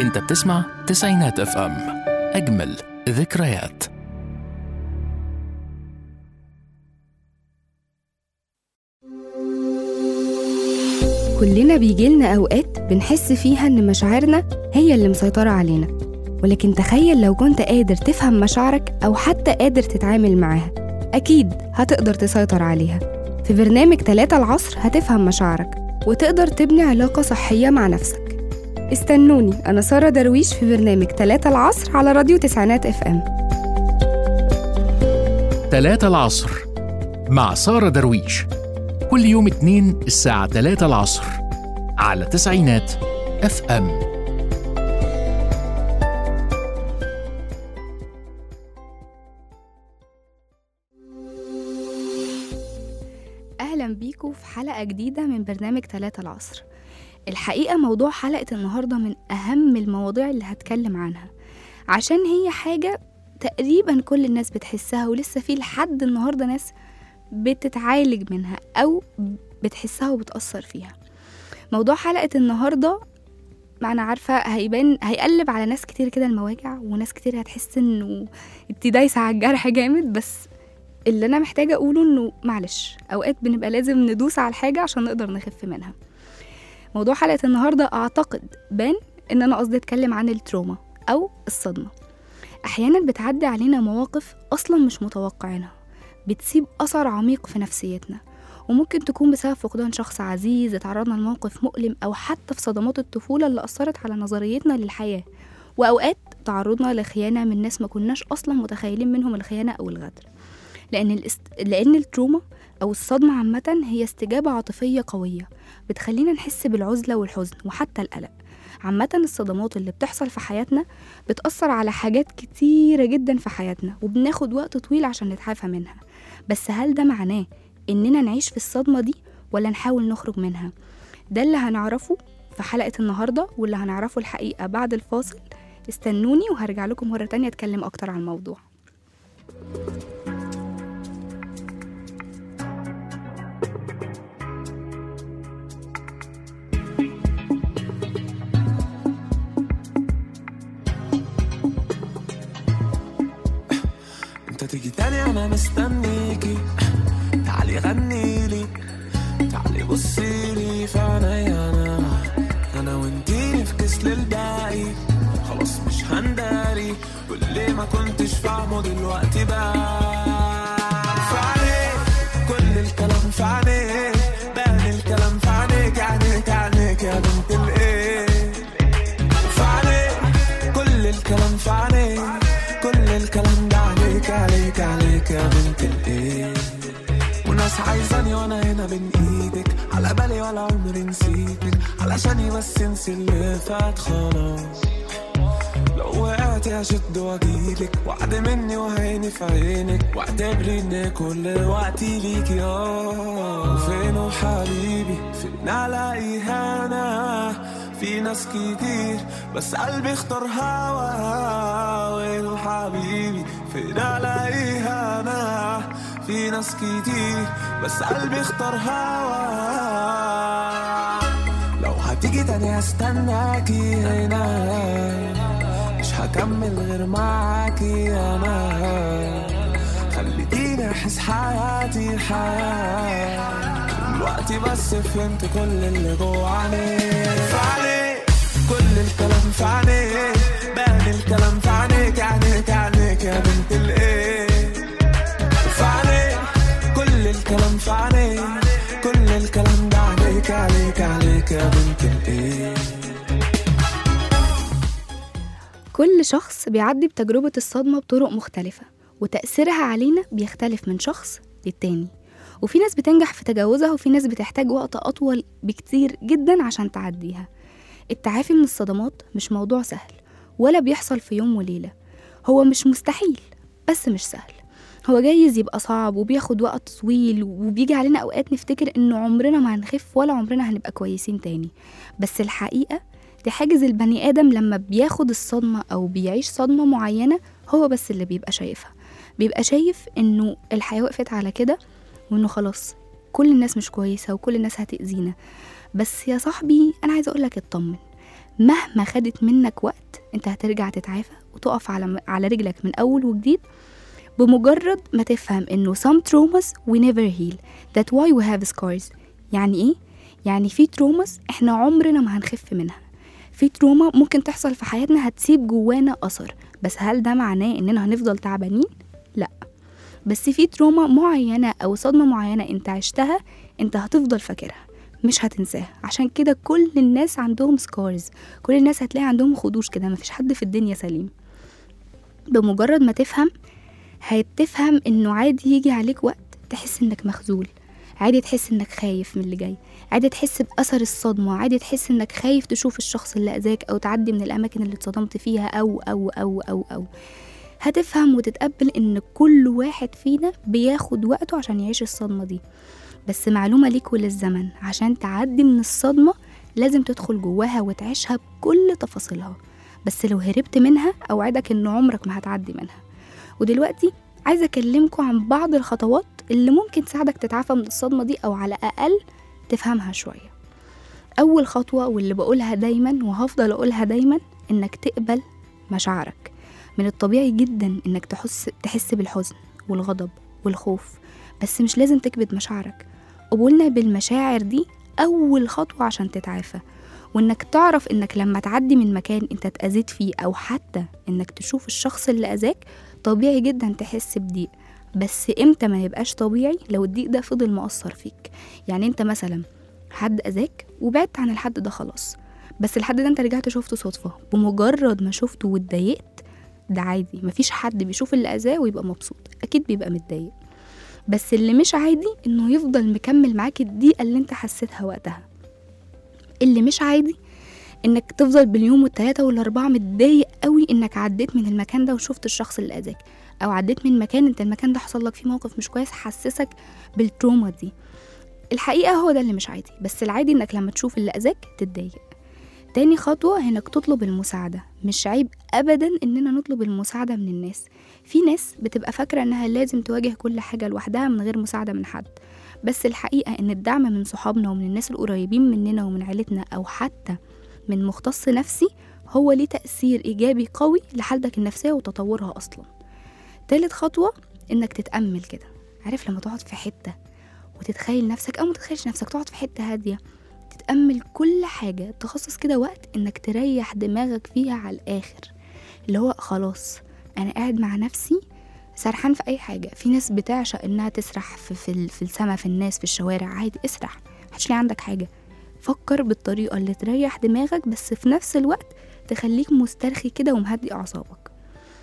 انت بتسمع تسعينات اف ام اجمل ذكريات كلنا بيجيلنا أوقات بنحس فيها إن مشاعرنا هي اللي مسيطرة علينا ولكن تخيل لو كنت قادر تفهم مشاعرك أو حتى قادر تتعامل معاها أكيد هتقدر تسيطر عليها في برنامج تلاتة العصر هتفهم مشاعرك وتقدر تبني علاقة صحية مع نفسك استنوني أنا سارة درويش في برنامج تلاتة العصر على راديو تسعينات اف ام تلاتة العصر مع سارة درويش كل يوم اتنين الساعة تلاتة العصر على تسعينات اف ام أهلا بيكم في حلقة جديدة من برنامج تلاتة العصر الحقيقة موضوع حلقة النهاردة من أهم المواضيع اللي هتكلم عنها عشان هي حاجة تقريبا كل الناس بتحسها ولسه في لحد النهاردة ناس بتتعالج منها أو بتحسها وبتأثر فيها موضوع حلقة النهاردة ما أنا عارفة هيبان هيقلب على ناس كتير كده المواجع وناس كتير هتحس إنه انتي دايسة على الجرح جامد بس اللي أنا محتاجة أقوله إنه معلش أوقات بنبقى لازم ندوس على الحاجة عشان نقدر نخف منها موضوع حلقة النهاردة أعتقد بان إن أنا قصدي أتكلم عن التروما أو الصدمة أحيانا بتعدي علينا مواقف أصلا مش متوقعينها بتسيب أثر عميق في نفسيتنا وممكن تكون بسبب فقدان شخص عزيز اتعرضنا لموقف مؤلم أو حتى في صدمات الطفولة اللي أثرت على نظريتنا للحياة وأوقات تعرضنا لخيانة من ناس ما كناش أصلا متخيلين منهم الخيانة أو الغدر لأن, الاست... لأن التروما أو الصدمة عامة هي استجابة عاطفية قوية بتخلينا نحس بالعزلة والحزن وحتى القلق عامة الصدمات اللي بتحصل في حياتنا بتأثر على حاجات كتيرة جدا في حياتنا وبناخد وقت طويل عشان نتعافى منها بس هل ده معناه إننا نعيش في الصدمة دي ولا نحاول نخرج منها ده اللي هنعرفه في حلقة النهاردة واللي هنعرفه الحقيقة بعد الفاصل استنوني وهرجع لكم مرة تانية أتكلم أكتر عن الموضوع انت تيجي تاني انا مستنيكي تعالي غنيلي تعالي بصيلي في عينيا انا انا وانتي نفكس للباقي خلاص مش هنداري كل ما كنتش فاهمه دلوقتي بقى في عينيك كل الكلام في عينيك بان الكلام في عينيك عينيك عينيك يا بنت الايه في عينيك كل الكلام في عينيك كل الكلام ده عليك عليك عليك يا بنت الايه وناس عايزاني وانا هنا بين ايدك على بالي ولا عمري نسيتك علشاني بس انسي اللي فات خلاص لو وقعت هشد واجيلك وعد مني وعيني في عينك واعتبري ان كل وقتي ليك يا فينه حبيبي فين الاقيها انا في ناس كتير بس قلبي اختار هوا وينه حبيبي فين الاقيها انا في ناس كتير بس قلبي اختار هوا لو هتيجي تاني هستناكي هنا مش هكمل غير معاكي انا خليتيني احس حياتي حياة دلوقتي بس فهمت كل اللي جوا عينيك في عينيك كل الكلام في عينيك بان الكلام في عينيك عينيك عينيك يا بنت الايه في عينيك كل الكلام في عينيك كل الكلام ده عليك عليك عليك يا بنت الايه كل شخص بيعدي بتجربة الصدمة بطرق مختلفة وتأثيرها علينا بيختلف من شخص للتاني وفي ناس بتنجح في تجاوزها وفي ناس بتحتاج وقت أطول بكتير جدا عشان تعديها التعافي من الصدمات مش موضوع سهل ولا بيحصل في يوم وليلة هو مش مستحيل بس مش سهل هو جايز يبقى صعب وبياخد وقت طويل وبيجي علينا أوقات نفتكر إنه عمرنا ما هنخف ولا عمرنا هنبقى كويسين تاني بس الحقيقة دي حاجز البني آدم لما بياخد الصدمة أو بيعيش صدمة معينة هو بس اللي بيبقى شايفها بيبقى شايف إنه الحياة وقفت على كده وإنه خلاص كل الناس مش كويسة وكل الناس هتأذينا بس يا صاحبي أنا عايزة أقولك اطمن مهما خدت منك وقت انت هترجع تتعافى وتقف على على رجلك من اول وجديد بمجرد ما تفهم انه some traumas we never heal that why we have scars يعني ايه يعني في تروماس احنا عمرنا ما هنخف منها في تروما ممكن تحصل في حياتنا هتسيب جوانا اثر بس هل ده معناه اننا هنفضل تعبانين لا بس في تروما معينه او صدمه معينه انت عشتها انت هتفضل فاكرها مش هتنساها عشان كده كل الناس عندهم سكارز كل الناس هتلاقي عندهم خدوش كده مفيش حد في الدنيا سليم بمجرد ما تفهم هتفهم انه عادي يجي عليك وقت تحس انك مخذول عادي تحس انك خايف من اللي جاي عادي تحس بأثر الصدمة عادي تحس انك خايف تشوف الشخص اللي أذاك أو تعدي من الأماكن اللي اتصدمت فيها أو أو أو أو أو هتفهم وتتقبل ان كل واحد فينا بياخد وقته عشان يعيش الصدمة دي بس معلومة ليك وللزمن عشان تعدي من الصدمة لازم تدخل جواها وتعيشها بكل تفاصيلها بس لو هربت منها أوعدك إن عمرك ما هتعدي منها ودلوقتي عايزة أكلمكم عن بعض الخطوات اللي ممكن تساعدك تتعافى من الصدمة دي أو على الأقل تفهمها شوية أول خطوة واللي بقولها دايما وهفضل أقولها دايما إنك تقبل مشاعرك من الطبيعي جدا إنك تحس تحس بالحزن والغضب والخوف بس مش لازم تكبت مشاعرك قبولنا بالمشاعر دي أول خطوة عشان تتعافى وإنك تعرف إنك لما تعدي من مكان أنت اتأذيت فيه أو حتى إنك تشوف الشخص اللي أذاك طبيعي جدا تحس بضيق بس امتى ما يبقاش طبيعي لو الضيق ده فضل مؤثر فيك يعني انت مثلا حد اذاك وبعدت عن الحد ده خلاص بس الحد ده انت رجعت شفته صدفة بمجرد ما شفته واتضايقت ده عادي مفيش حد بيشوف اللي اذاه ويبقى مبسوط اكيد بيبقى متضايق بس اللي مش عادي انه يفضل مكمل معاك الضيقة اللي انت حسيتها وقتها اللي مش عادي انك تفضل باليوم والتلاتة والاربعة متضايق قوي انك عديت من المكان ده وشفت الشخص اللي اذاك او عديت من مكان انت المكان ده حصل لك فيه موقف مش كويس حسسك بالتروما دي الحقيقة هو ده اللي مش عادي بس العادي انك لما تشوف اللي اذاك تتضايق تاني خطوة انك تطلب المساعدة مش عيب ابدا اننا نطلب المساعدة من الناس في ناس بتبقى فاكرة انها لازم تواجه كل حاجة لوحدها من غير مساعدة من حد بس الحقيقة ان الدعم من صحابنا ومن الناس القريبين مننا ومن عيلتنا او حتى من مختص نفسي هو ليه تأثير إيجابي قوي لحالتك النفسية وتطورها أصلا تالت خطوة إنك تتأمل كده عارف لما تقعد في حتة وتتخيل نفسك أو متتخيلش نفسك تقعد في حتة هادية تتأمل كل حاجة تخصص كده وقت إنك تريح دماغك فيها على الآخر اللي هو خلاص أنا قاعد مع نفسي سرحان في أي حاجة في ناس بتعشق إنها تسرح في, في, في السما في الناس في الشوارع عادي اسرح محدش ليه عندك حاجة فكر بالطريقة اللي تريح دماغك بس في نفس الوقت تخليك مسترخي كده ومهدي أعصابك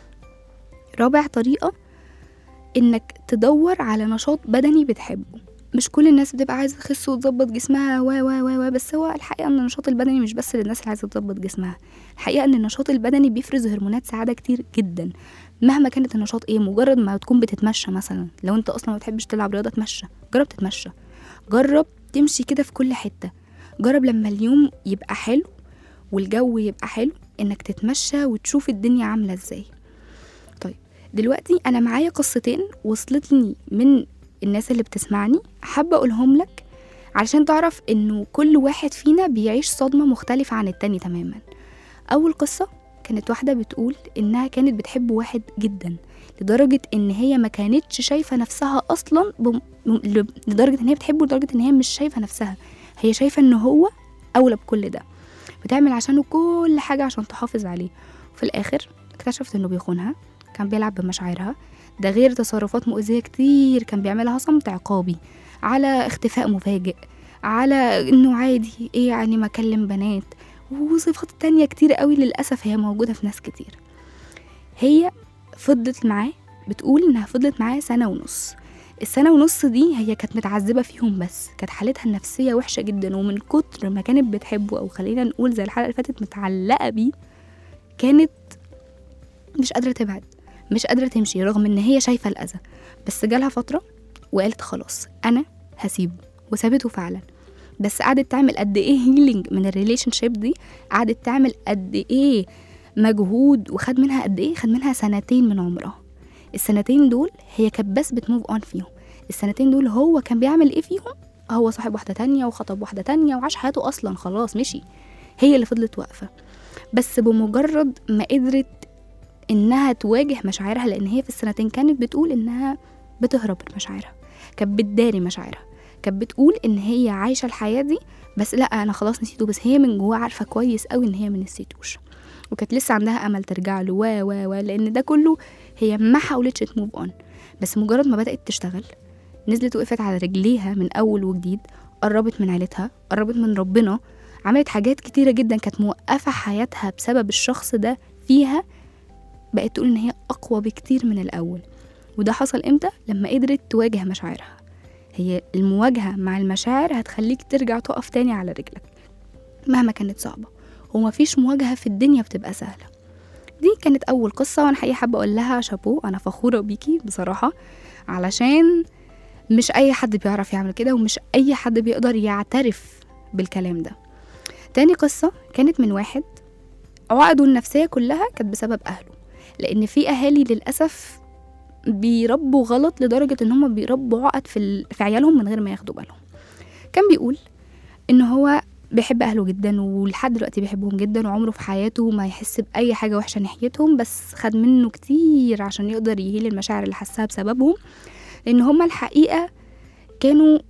رابع طريقة إنك تدور على نشاط بدني بتحبه مش كل الناس بتبقى عايزة تخس وتظبط جسمها و و و و بس هو الحقيقة إن النشاط البدني مش بس للناس اللي عايزة تظبط جسمها الحقيقة إن النشاط البدني بيفرز هرمونات سعادة كتير جدا مهما كانت النشاط ايه مجرد ما تكون بتتمشى مثلا لو انت اصلا ما بتحبش تلعب رياضة تمشى جرب تتمشى جرب تمشي كده في كل حتة جرب لما اليوم يبقى حلو والجو يبقى حلو انك تتمشى وتشوف الدنيا عامله ازاي طيب دلوقتي انا معايا قصتين وصلتني من الناس اللي بتسمعني حابه اقولهم لك علشان تعرف انه كل واحد فينا بيعيش صدمه مختلفه عن التاني تماما اول قصه كانت واحده بتقول انها كانت بتحب واحد جدا لدرجه ان هي ما كانتش شايفه نفسها اصلا بم... لدرجه ان هي بتحبه لدرجه ان هي مش شايفه نفسها هي شايفه ان هو اولى بكل ده بتعمل عشانه كل حاجه عشان تحافظ عليه وفي الاخر اكتشفت انه بيخونها كان بيلعب بمشاعرها ده غير تصرفات مؤذيه كتير كان بيعملها صمت عقابي على اختفاء مفاجئ على انه عادي ايه يعني ما اكلم بنات وصفات تانية كتير قوي للأسف هي موجودة في ناس كتير هي فضلت معاه بتقول انها فضلت معاه سنة ونص السنة ونص دي هي كانت متعذبة فيهم بس كانت حالتها النفسية وحشة جدا ومن كتر ما كانت بتحبه أو خلينا نقول زي الحلقة اللي فاتت متعلقة بيه كانت مش قادرة تبعد مش قادرة تمشي رغم إن هي شايفة الأذى بس جالها فترة وقالت خلاص أنا هسيبه وسابته فعلا بس قعدت تعمل قد ايه هيلينج من الريليشن شيب دي قعدت تعمل قد ايه مجهود وخد منها قد ايه خد منها سنتين من عمرها السنتين دول هي كانت بس بتموف اون فيهم السنتين دول هو كان بيعمل ايه فيهم هو صاحب واحده تانية وخطب واحده تانية وعاش حياته اصلا خلاص مشي هي اللي فضلت واقفه بس بمجرد ما قدرت انها تواجه مشاعرها لان هي في السنتين كانت بتقول انها بتهرب من مشاعرها كانت بتداري مشاعرها كانت بتقول ان هي عايشه الحياه دي بس لا انا خلاص نسيته بس هي من جواها عارفه كويس قوي ان هي ما نسيتوش وكانت لسه عندها امل ترجع له و و و لان ده كله هي ما حاولتش تموف اون بس مجرد ما بدات تشتغل نزلت وقفت على رجليها من اول وجديد قربت من عيلتها قربت من ربنا عملت حاجات كتيره جدا كانت موقفه حياتها بسبب الشخص ده فيها بقت تقول ان هي اقوى بكتير من الاول وده حصل امتى لما قدرت تواجه مشاعرها هي المواجهه مع المشاعر هتخليك ترجع تقف تاني على رجلك مهما كانت صعبه ومفيش مواجهه في الدنيا بتبقى سهله دي كانت اول قصه وانا حقيقه حابه اقول لها شابو انا فخوره بيكي بصراحه علشان مش اي حد بيعرف يعمل كده ومش اي حد بيقدر يعترف بالكلام ده تاني قصه كانت من واحد عقده النفسيه كلها كانت بسبب اهله لان في اهالي للاسف بيربوا غلط لدرجه ان هم بيربوا عقد في, ال... في عيالهم من غير ما ياخدوا بالهم كان بيقول ان هو بيحب اهله جدا ولحد دلوقتي بيحبهم جدا وعمره في حياته ما يحس باي حاجه وحشه ناحيتهم بس خد منه كتير عشان يقدر يهيل المشاعر اللي حسها بسببهم لان هما الحقيقه كانوا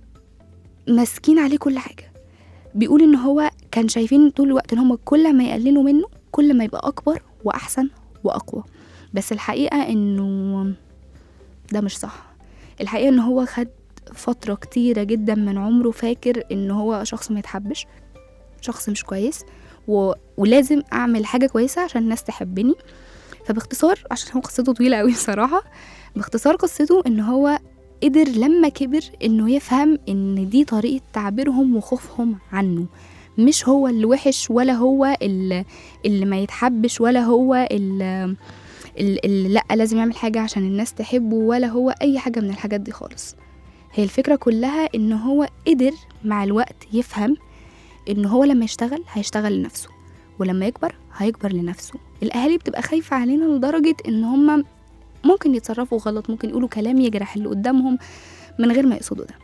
ماسكين عليه كل حاجه بيقول ان هو كان شايفين طول الوقت ان هما كل ما يقللوا منه كل ما يبقى اكبر واحسن واقوى بس الحقيقه انه ده مش صح الحقيقه ان هو خد فتره كتيره جدا من عمره فاكر ان هو شخص ما يتحبش شخص مش كويس و... ولازم اعمل حاجه كويسه عشان الناس تحبني فباختصار عشان هو قصته طويله قوي بصراحه باختصار قصته ان هو قدر لما كبر انه يفهم ان دي طريقه تعبيرهم وخوفهم عنه مش هو اللي وحش ولا هو اللي, اللي ما يتحبش ولا هو اللي, اللي لا لازم يعمل حاجه عشان الناس تحبه ولا هو اي حاجه من الحاجات دي خالص هي الفكره كلها ان هو قدر مع الوقت يفهم ان هو لما يشتغل هيشتغل لنفسه ولما يكبر هيكبر لنفسه الاهالي بتبقى خايفه علينا لدرجه ان هم ممكن يتصرفوا غلط ممكن يقولوا كلام يجرح اللي قدامهم من غير ما يقصدوا ده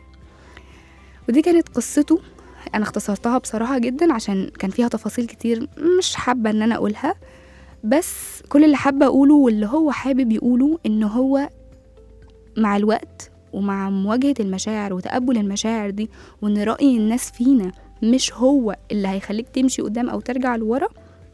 ودي كانت قصته انا اختصرتها بصراحه جدا عشان كان فيها تفاصيل كتير مش حابه ان انا اقولها بس كل اللي حابه اقوله واللي هو حابب يقوله ان هو مع الوقت ومع مواجهه المشاعر وتقبل المشاعر دي وان راي الناس فينا مش هو اللي هيخليك تمشي قدام او ترجع لورا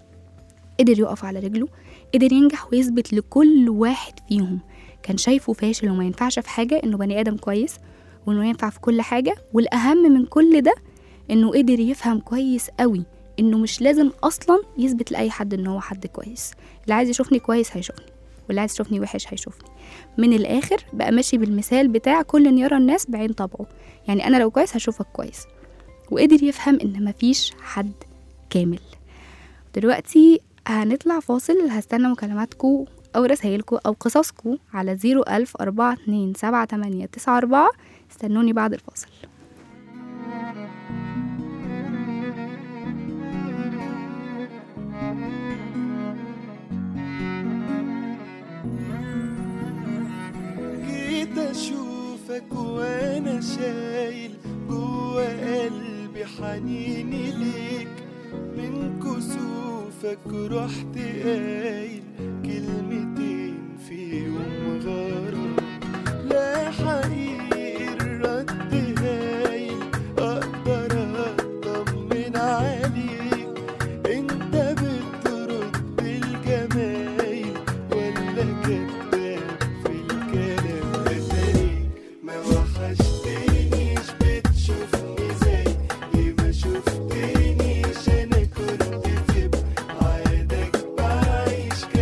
قدر يقف على رجله قدر ينجح ويثبت لكل واحد فيهم كان شايفه فاشل وما ينفعش في حاجة إنه بني آدم كويس وإنه ينفع في كل حاجة والأهم من كل ده إنه قدر يفهم كويس قوي إنه مش لازم أصلا يثبت لأي حد إن هو حد كويس اللي عايز يشوفني كويس هيشوفني واللي عايز يشوفني وحش هيشوفني من الآخر بقى ماشي بالمثال بتاع كل يرى الناس بعين طبعه يعني أنا لو كويس هشوفك كويس وقدر يفهم إن مفيش حد كامل دلوقتي هنطلع فاصل هستنى مكالماتكم أو رسايلكم أو قصصكم على زيرو ألف أربعة اتنين سبعة تمانية تسعة أربعة استنوني بعد الفاصل جيت اشوفك وانا شايل جوا قلبي حنيني ليك من كسوفك رحت قايل كلمتين فيهم غرام لا حقيقي الرد هايل اقدر اطمن عليك انت بترد الجمايل ولا كذاب في الكلام اتاريك ما وحشتنيش بتشوفني زي ليه ما شفتنيش انا كنت في بعادك بعيش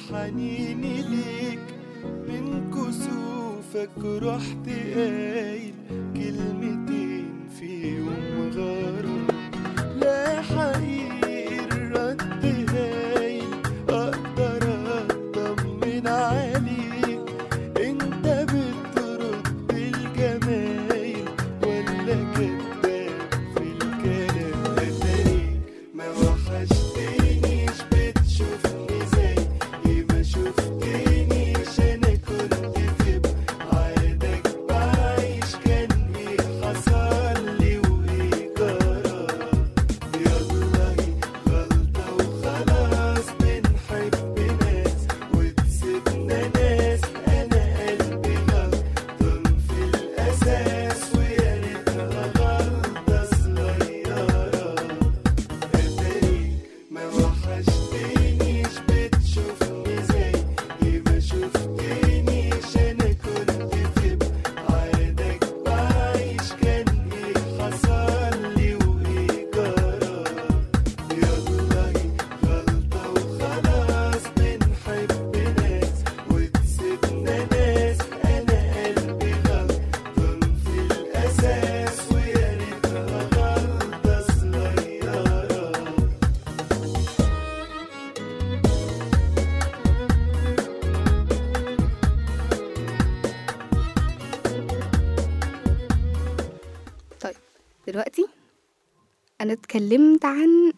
بحنيني ليك من كسوفك رحت قايل كلمتين فيهم غرام لا حقيقي الرد هايل اقدر اطمن عليك انت بترد الجمايل ولا كداب في الكلام اتاريك ما وحشتنيش بتشوفني زي ما شفتنيش انا كنت في بعادك بعيش كان ايه حصل لي وايه جرى يلا هي غلطة وخلاص بنحب ناس وتسيبنا ناس أنا قلبي غلطان في الأساس ويا ريتها غلطة صغيرة أتاريك ما وحشتنيش بتشوفني زي ما شفتنيش أنا كنت في بعادك بعيش كان إيه حصل لي وإيه جرى يلا هي غلطة وخلاص بنحب ناس وتسيبنا ناس أنا قلبي غلطان في الأساس ويا ريتها غلطة صغيرة طيب دلوقتي انا اتكلمت عن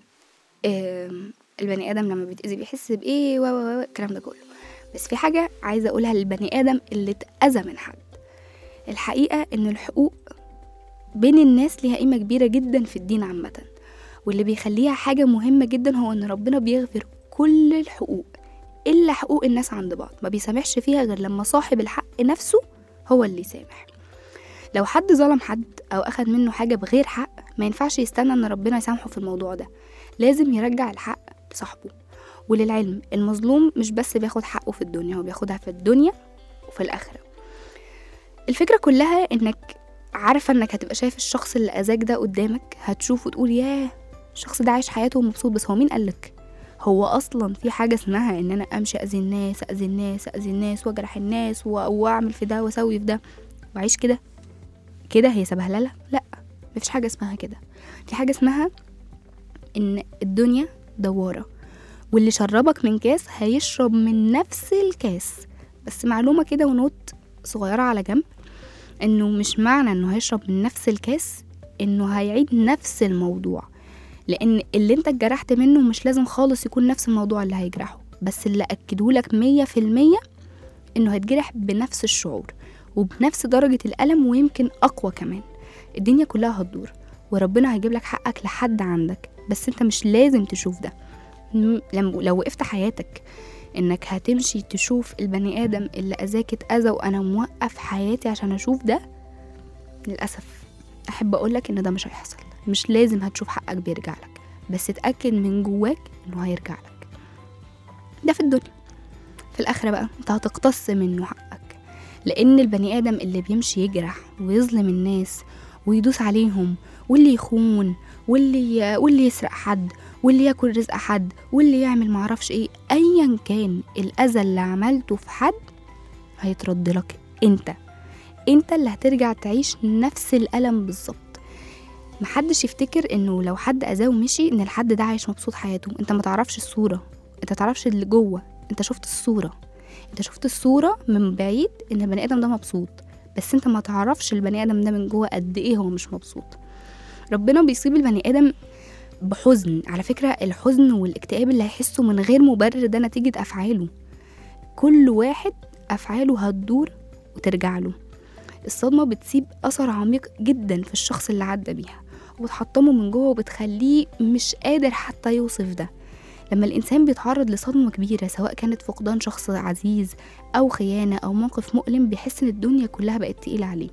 آم، البني ادم لما بيتأذي بيحس بايه و و و الكلام ده كله بس في حاجه عايزه اقولها للبني ادم اللي اتأذى من حد الحقيقه ان الحقوق بين الناس ليها قيمه كبيره جدا في الدين عامه واللي بيخليها حاجه مهمه جدا هو ان ربنا بيغفر كل الحقوق الا حقوق الناس عند بعض ما بيسامحش فيها غير لما صاحب الحق نفسه هو اللي يسامح لو حد ظلم حد او اخد منه حاجه بغير حق ما ينفعش يستنى ان ربنا يسامحه في الموضوع ده لازم يرجع الحق لصاحبه وللعلم المظلوم مش بس بياخد حقه في الدنيا هو بياخدها في الدنيا وفي الاخره الفكره كلها انك عارفه انك هتبقى شايف الشخص اللي اذاك ده قدامك هتشوفه وتقول ياه الشخص ده عايش حياته ومبسوط بس هو مين قالك هو اصلا في حاجه اسمها ان انا امشي اذي الناس اذي الناس اذي الناس واجرح الناس و- واعمل في ده واسوي في ده واعيش كده كده هي سبهلله لا مفيش حاجه اسمها كده في حاجه اسمها ان الدنيا دواره واللي شربك من كاس هيشرب من نفس الكاس بس معلومه كده ونوت صغيره على جنب انه مش معنى انه هيشرب من نفس الكاس انه هيعيد نفس الموضوع لان اللي انت اتجرحت منه مش لازم خالص يكون نفس الموضوع اللي هيجرحه بس اللي اكدهولك مية في المية انه هيتجرح بنفس الشعور وبنفس درجة الألم ويمكن أقوى كمان الدنيا كلها هتدور وربنا هيجيب لك حقك لحد عندك بس انت مش لازم تشوف ده م- لم- لو وقفت حياتك انك هتمشي تشوف البني ادم اللي اذاك اتاذى وانا موقف حياتي عشان اشوف ده للاسف احب اقولك ان ده مش هيحصل مش لازم هتشوف حقك بيرجع لك بس اتاكد من جواك انه هيرجع لك ده في الدنيا في الاخره بقى انت هتقتص منه حقك لان البني ادم اللي بيمشي يجرح ويظلم الناس ويدوس عليهم واللي يخون واللي واللي يسرق حد واللي ياكل رزق حد واللي يعمل معرفش ايه ايا كان الاذى اللي عملته في حد هيترد لك انت انت اللي هترجع تعيش نفس الالم بالظبط محدش يفتكر انه لو حد اذاه ومشي ان الحد ده عايش مبسوط حياته انت ما تعرفش الصوره انت تعرفش اللي جوه انت شفت الصوره انت شفت الصوره من بعيد ان البني ادم ده مبسوط بس انت ما تعرفش البني ادم ده من جوه قد ايه هو مش مبسوط ربنا بيصيب البني ادم بحزن على فكرة الحزن والاكتئاب اللي هيحسه من غير مبرر ده نتيجة أفعاله كل واحد أفعاله هتدور وترجع له الصدمة بتسيب أثر عميق جدا في الشخص اللي عدى بيها وبتحطمه من جوه وبتخليه مش قادر حتى يوصف ده لما الإنسان بيتعرض لصدمة كبيرة سواء كانت فقدان شخص عزيز أو خيانة أو موقف مؤلم بيحس إن الدنيا كلها بقت تقيلة عليه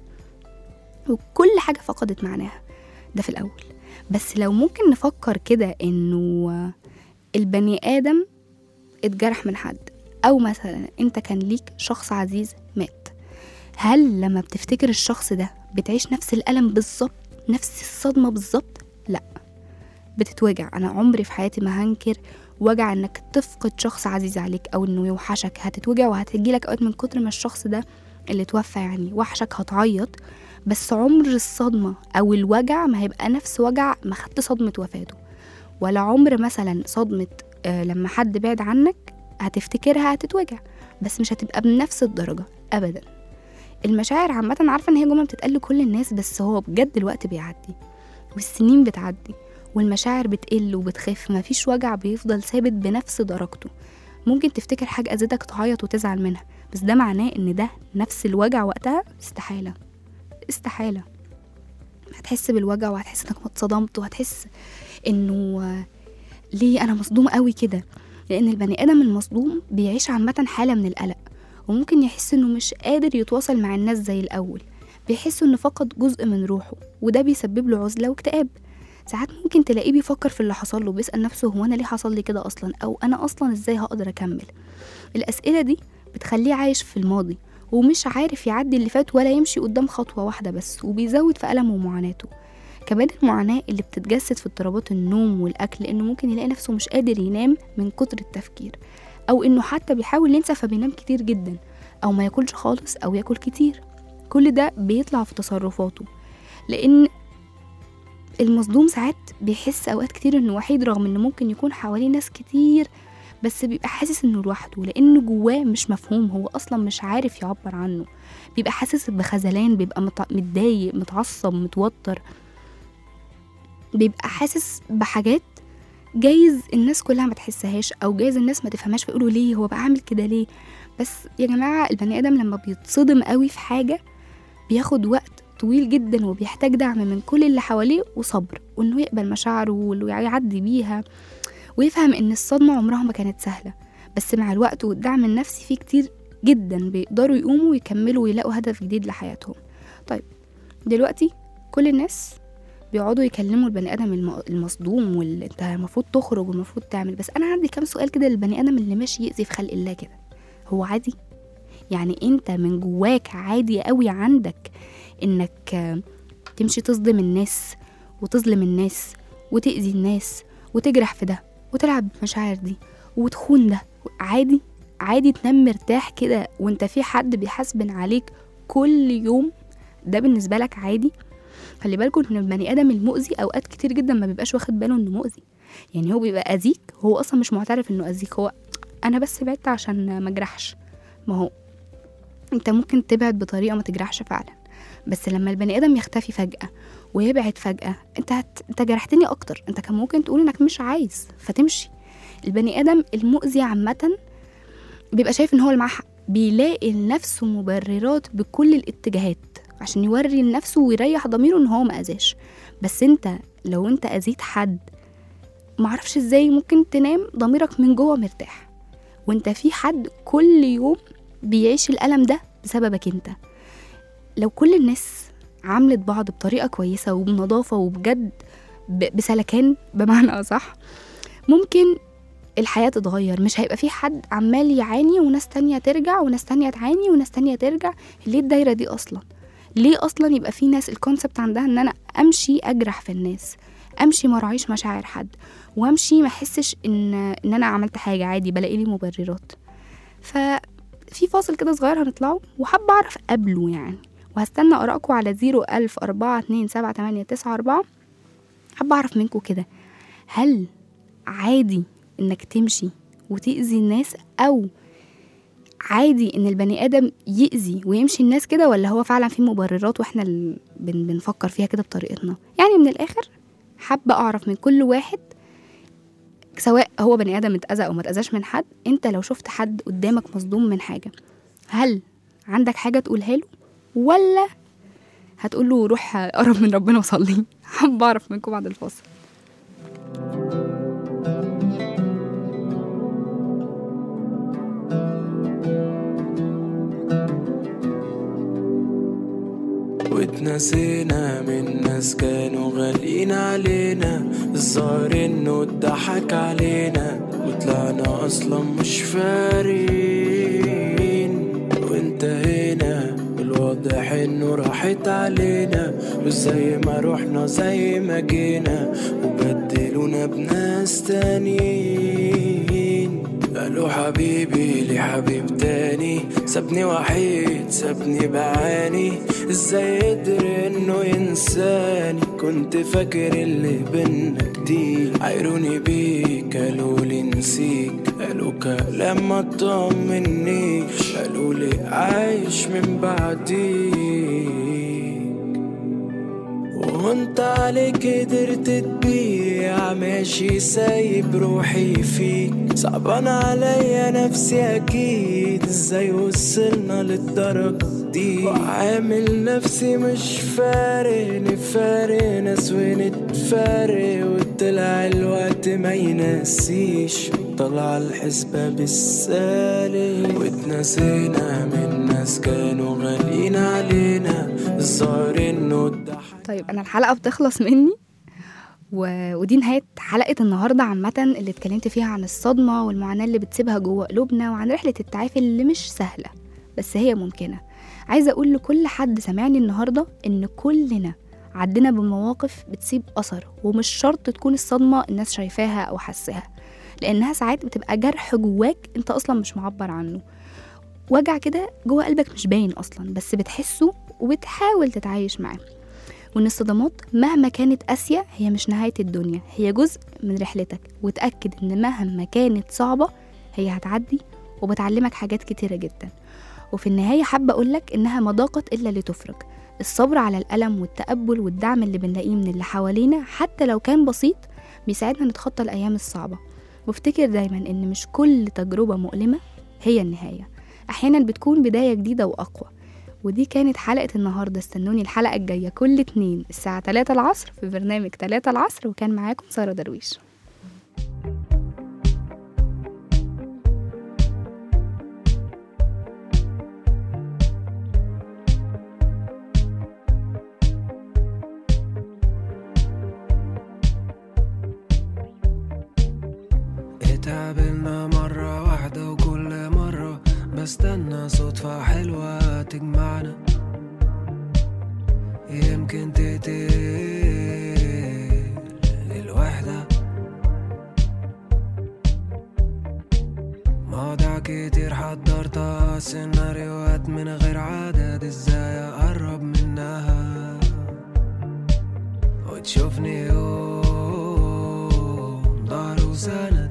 وكل حاجة فقدت معناها ده في الأول بس لو ممكن نفكر كده إنه البني آدم اتجرح من حد أو مثلا أنت كان ليك شخص عزيز مات هل لما بتفتكر الشخص ده بتعيش نفس الألم بالظبط نفس الصدمة بالظبط لا بتتوجع أنا عمري في حياتي ما هنكر وجع انك تفقد شخص عزيز عليك او انه يوحشك هتتوجع وهتجيلك اوقات من كتر ما الشخص ده اللي توفى يعني وحشك هتعيط بس عمر الصدمة او الوجع ما هيبقى نفس وجع ما خدت صدمة وفاته ولا عمر مثلا صدمة آه لما حد بعد عنك هتفتكرها هتتوجع بس مش هتبقى بنفس الدرجة ابدا المشاعر عامة عارفة ان هي جملة بتتقال لكل الناس بس هو بجد الوقت بيعدي والسنين بتعدي والمشاعر بتقل وبتخف مفيش وجع بيفضل ثابت بنفس درجته ممكن تفتكر حاجة أذتك تعيط وتزعل منها بس ده معناه إن ده نفس الوجع وقتها استحالة استحالة هتحس بالوجع وهتحس إنك اتصدمت وهتحس إنه آه، ليه أنا مصدوم قوي كده لأن البني آدم المصدوم بيعيش عامة حالة من القلق وممكن يحس إنه مش قادر يتواصل مع الناس زي الأول بيحس إنه فقد جزء من روحه وده بيسبب له عزلة واكتئاب ساعات ممكن تلاقيه بيفكر في اللي حصل له بيسأل نفسه هو أنا ليه حصل لي كده أصلا أو أنا أصلا إزاي هقدر أكمل الأسئلة دي بتخليه عايش في الماضي ومش عارف يعدي اللي فات ولا يمشي قدام خطوة واحدة بس وبيزود في ألمه ومعاناته كمان المعاناة اللي بتتجسد في اضطرابات النوم والأكل لأنه ممكن يلاقي نفسه مش قادر ينام من كتر التفكير أو إنه حتى بيحاول ينسى فبينام كتير جدا أو ما ياكلش خالص أو ياكل كتير كل ده بيطلع في تصرفاته لأن المصدوم ساعات بيحس أوقات كتير إنه وحيد رغم إنه ممكن يكون حواليه ناس كتير بس بيبقى حاسس إنه لوحده لأنه جواه مش مفهوم هو أصلا مش عارف يعبر عنه بيبقى حاسس بخذلان بيبقى مت- متضايق متعصب متوتر بيبقى حاسس بحاجات جايز الناس كلها ما تحسهاش او جايز الناس ما تفهمهاش فيقولوا ليه هو بقى عامل كده ليه بس يا جماعه البني ادم لما بيتصدم قوي في حاجه بياخد وقت طويل جدا وبيحتاج دعم من كل اللي حواليه وصبر وانه يقبل مشاعره ويعدي بيها ويفهم ان الصدمه عمرها ما كانت سهله بس مع الوقت والدعم النفسي فيه كتير جدا بيقدروا يقوموا ويكملوا ويلاقوا هدف جديد لحياتهم طيب دلوقتي كل الناس بيقعدوا يكلموا البني ادم الم- المصدوم واللي انت المفروض تخرج والمفروض تعمل بس انا عندي كام سؤال كده للبني ادم اللي ماشي يأذي في خلق الله كده هو عادي يعني انت من جواك عادي قوي عندك انك آه، تمشي تصدم الناس وتظلم الناس وتأذي الناس وتجرح في ده وتلعب بالمشاعر دي وتخون ده عادي عادي تنام مرتاح كده وانت في حد بيحاسبن عليك كل يوم ده بالنسبة لك عادي خلي بالكم ان البني ادم المؤذي اوقات كتير جدا ما بيبقاش واخد باله انه مؤذي يعني هو بيبقى اذيك هو اصلا مش معترف انه اذيك هو انا بس بعدت عشان ما اجرحش ما هو انت ممكن تبعد بطريقه ما تجرحش فعلا بس لما البني ادم يختفي فجاه ويبعد فجاه انت هت... انت جرحتني اكتر انت كان ممكن تقول انك مش عايز فتمشي البني ادم المؤذي عامه بيبقى شايف ان هو اللي معاه حق بيلاقي لنفسه مبررات بكل الاتجاهات عشان يوري لنفسه ويريح ضميره ان هو ما اذاش بس انت لو انت اذيت حد معرفش ازاي ممكن تنام ضميرك من جوه مرتاح وانت في حد كل يوم بيعيش الألم ده بسببك انت لو كل الناس عاملت بعض بطريقة كويسة وبنظافة وبجد ب- بسلكان بمعنى أصح ممكن الحياة تتغير مش هيبقى في حد عمال يعاني وناس تانية ترجع وناس تانية تعاني وناس تانية ترجع ليه الدايرة دي أصلا ليه أصلا يبقى في ناس الكونسبت عندها إن أنا أمشي أجرح في الناس أمشي ما راعيش مشاعر حد وأمشي ما أحسش إن إن أنا عملت حاجة عادي بلاقي لي مبررات ففي فاصل كده صغير هنطلعه وحابة أعرف قبله يعني وهستنى آرائكم على زيرو ألف أربعة اتنين سبعة تمانية تسعة أربعة حابة أعرف منكم كده هل عادي إنك تمشي وتأذي الناس أو عادي إن البني آدم يأذي ويمشي الناس كده ولا هو فعلا في مبررات وإحنا اللي بن بنفكر فيها كده بطريقتنا يعني من الآخر حابة أعرف من كل واحد سواء هو بني آدم اتأذى أو ما اتأذاش من حد أنت لو شفت حد قدامك مصدوم من حاجة هل عندك حاجة تقولها له ولا هتقول له روح قرب من ربنا وصلي حابة أعرف منكم بعد الفاصل واتنسينا من ناس كانوا غاليين علينا الظاهر انه اتضحك علينا وطلعنا اصلا مش فارين وانتهينا الواضح انه راحت علينا وزي ما روحنا زي ما جينا وبدل شغلونا بناس تانيين قالوا حبيبي لي حبيب تاني سابني وحيد سابني بعاني ازاي قدر انه ينساني كنت فاكر اللي بينا جديد عايروني بيك قالوا لي نسيك قالوا كلام ما طمنيش قالوا لي عايش من بعديك وانت عليك قدرت تبيع ماشي سايب روحي فيك صعبان عليا نفسي اكيد ازاي وصلنا للدرجة دي وعامل نفسي مش فارق نفارق ناس ونتفارق وطلع الوقت ما ينسيش طلع الحسبة بالسالب واتنسينا من ناس كانوا غاليين علينا الظاهر انه الضحك طيب انا الحلقه بتخلص مني و... ودي نهايه حلقه النهارده عامه اللي اتكلمت فيها عن الصدمه والمعاناه اللي بتسيبها جوه قلوبنا وعن رحله التعافي اللي مش سهله بس هي ممكنه عايزه اقول لكل حد سمعني النهارده ان كلنا عدينا بمواقف بتسيب اثر ومش شرط تكون الصدمه الناس شايفاها او حاساها لانها ساعات بتبقى جرح جواك انت اصلا مش معبر عنه وجع كده جوه قلبك مش باين اصلا بس بتحسه وبتحاول تتعايش معاه وإن الصدمات مهما كانت قاسية هي مش نهاية الدنيا هي جزء من رحلتك وتأكد إن مهما كانت صعبة هي هتعدي وبتعلمك حاجات كتيرة جدا وفي النهاية حابة أقولك إنها ما ضاقت إلا لتفرج الصبر على الألم والتقبل والدعم اللي بنلاقيه من اللي حوالينا حتى لو كان بسيط بيساعدنا نتخطى الأيام الصعبة وافتكر دايما إن مش كل تجربة مؤلمة هي النهاية أحيانا بتكون بداية جديدة وأقوى ودي كانت حلقة النهاردة استنوني الحلقة الجاية كل اتنين الساعة 3 العصر في برنامج 3 العصر وكان معاكم سارة درويش اتقابلنا مرة واحدة وكل مرة بستنى صدفة حلوة تجمعنا يمكن تقتل الوحدة مواضيع كتير حضرتها سيناريوهات من غير عدد ازاي اقرب منها وتشوفني يوم ظهر وسند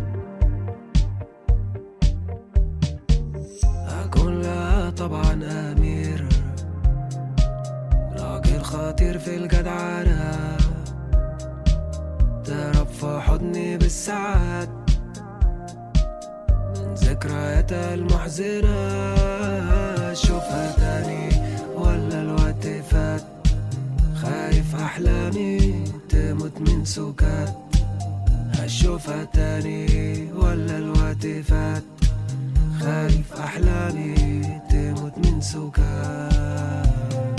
أكون لها طبعا أمير راجل خطير في الجدعنة تهرب في حضني بالساعات من ذكرياتها المحزنة أشوفها تاني ولا الوقت فات خايف أحلامي تموت من سكات أشوفها تاني ولا الوقت فات خايف أحلامي تموت من سكات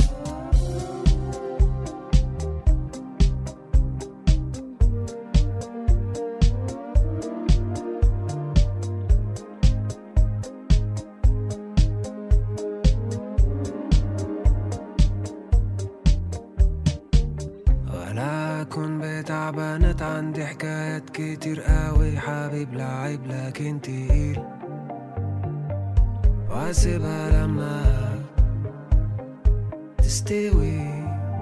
وانا اكون بتاع بنات عندي حكايات كتير قوي حبيب لعيب لكن تقيل واسيبها لما تستوي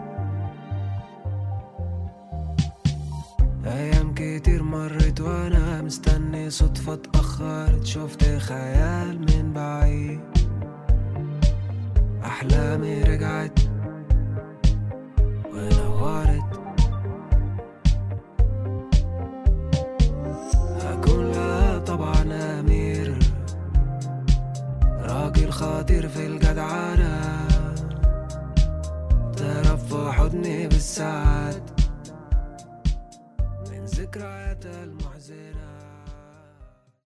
ايام كتير مرت وانا مستني صدفة اتأخرت شفت خيال من بعيد احلامي رجعت ونورت هكون لها طبعا امير راجل خاطر في الجدعنة تهرب في حضني بالساعات من ذكرياتها المحزنة